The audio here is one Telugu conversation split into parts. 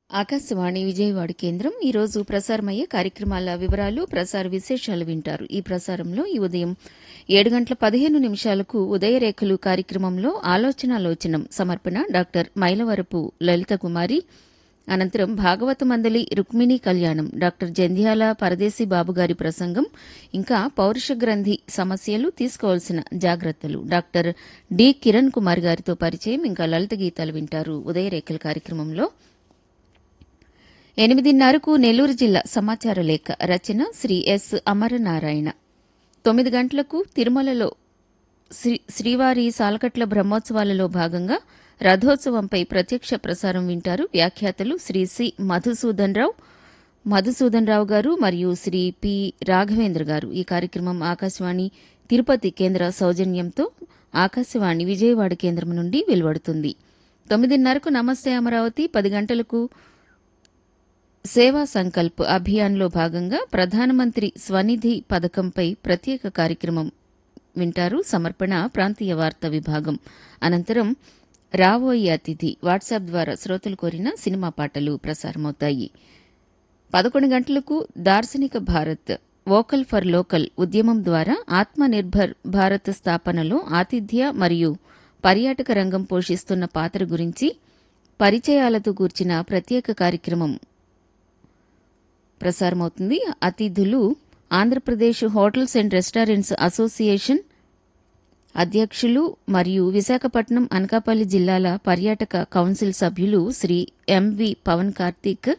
ఆకాశవాణి విజయవాడ కేంద్రం ఈరోజు ప్రసారమయ్యే కార్యక్రమాల వివరాలు ప్రసార విశేషాలు వింటారు ఈ ప్రసారంలో ఈ ఉదయం ఏడు గంటల పదిహేను నిమిషాలకు ఉదయరేఖలు కార్యక్రమంలో ఆలోచనాలోచనం సమర్పణ డాక్టర్ మైలవరపు లలిత కుమారి అనంతరం భాగవత మందలి రుక్మిణీ కళ్యాణం డాక్టర్ జంధ్యాల పరదేశీ బాబుగారి ప్రసంగం ఇంకా పౌరుష గ్రంథి సమస్యలు తీసుకోవాల్సిన జాగ్రత్తలు డాక్టర్ డి కిరణ్ కుమార్ గారితో పరిచయం ఇంకా లలిత గీతాలు వింటారు ఉదయరేఖల కార్యక్రమంలో ఎనిమిదిన్నరకు నెల్లూరు జిల్లా సమాచార లేఖ రచన శ్రీ ఎస్ అమరనారాయణ తొమ్మిది గంటలకు తిరుమలలో శ్రీ శ్రీవారి సాలకట్ల బ్రహ్మోత్సవాలలో భాగంగా రథోత్సవంపై ప్రత్యక్ష ప్రసారం వింటారు వ్యాఖ్యాతలు శ్రీ సి మధుసూదన్ రావు మధుసూదన్ రావు గారు మరియు శ్రీ పి రాఘవేంద్ర గారు ఈ కార్యక్రమం ఆకాశవాణి తిరుపతి కేంద్ర సౌజన్యంతో ఆకాశవాణి విజయవాడ కేంద్రం నుండి వెలువడుతుంది తొమ్మిదిన్నరకు నమస్తే అమరావతి పది గంటలకు సేవా సంకల్ప్ అభియాన్లో భాగంగా ప్రధానమంత్రి స్వనిధి పథకంపై ప్రత్యేక కార్యక్రమం వింటారు సమర్పణ ప్రాంతీయ వార్తా విభాగం అనంతరం రావోయి అతిథి వాట్సాప్ ద్వారా శ్రోతలు కోరిన సినిమా పాటలు ప్రసారమవుతాయి పదకొండు గంటలకు దార్శనిక భారత్ వోకల్ ఫర్ లోకల్ ఉద్యమం ద్వారా ఆత్మనిర్భర్ భారత్ స్థాపనలో ఆతిథ్య మరియు పర్యాటక రంగం పోషిస్తున్న పాత్ర గురించి పరిచయాలతో కూర్చిన ప్రత్యేక కార్యక్రమం ప్రసారమవుతుంది అతిథులు Andhra Pradesh hotels and restaurants association అధ్యక్షులు మరియు విశాఖపట్నం అనకాపల్లి జిల్లాల పర్యాటక కౌన్సిల్ సభ్యులు శ్రీ ఎంవి పవన్ కార్తీక్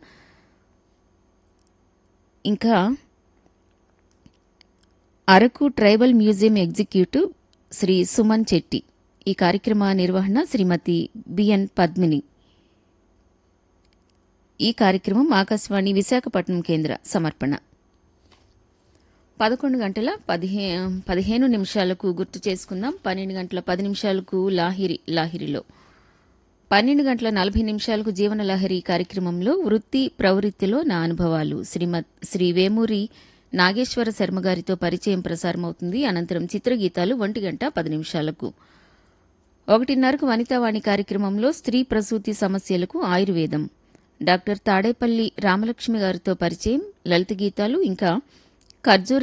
ఇంకా Araku tribal museum executive Shri Suman Chetti ఈ కార్యక్రమ నిర్వహణ శ్రీమతి బిఎన్ పద్మిని ఈ కార్యక్రమం ఆకాశవాణి విశాఖపట్నం కేంద్ర సమర్పణ పదకొండు గంటల పదిహే పదిహేను నిమిషాలకు గుర్తు చేసుకుందాం పన్నెండు గంటల పది నిమిషాలకు లాహిరి లాహిరిలో పన్నెండు గంటల నలభై నిమిషాలకు జీవన లహరి కార్యక్రమంలో వృత్తి ప్రవృత్తిలో నా అనుభవాలు శ్రీమద్ శ్రీ వేమూరి నాగేశ్వర శర్మ గారితో పరిచయం ప్రసారమవుతుంది అనంతరం చిత్రగీతాలు ఒంటి గంట పది నిమిషాలకు ఒకటిన్నరకు వనితావాణి కార్యక్రమంలో స్త్రీ ప్రసూతి సమస్యలకు ఆయుర్వేదం డాక్టర్ తాడేపల్లి రామలక్ష్మి గారితో పరిచయం లలిత గీతాలు ఇంకా ఖర్జూర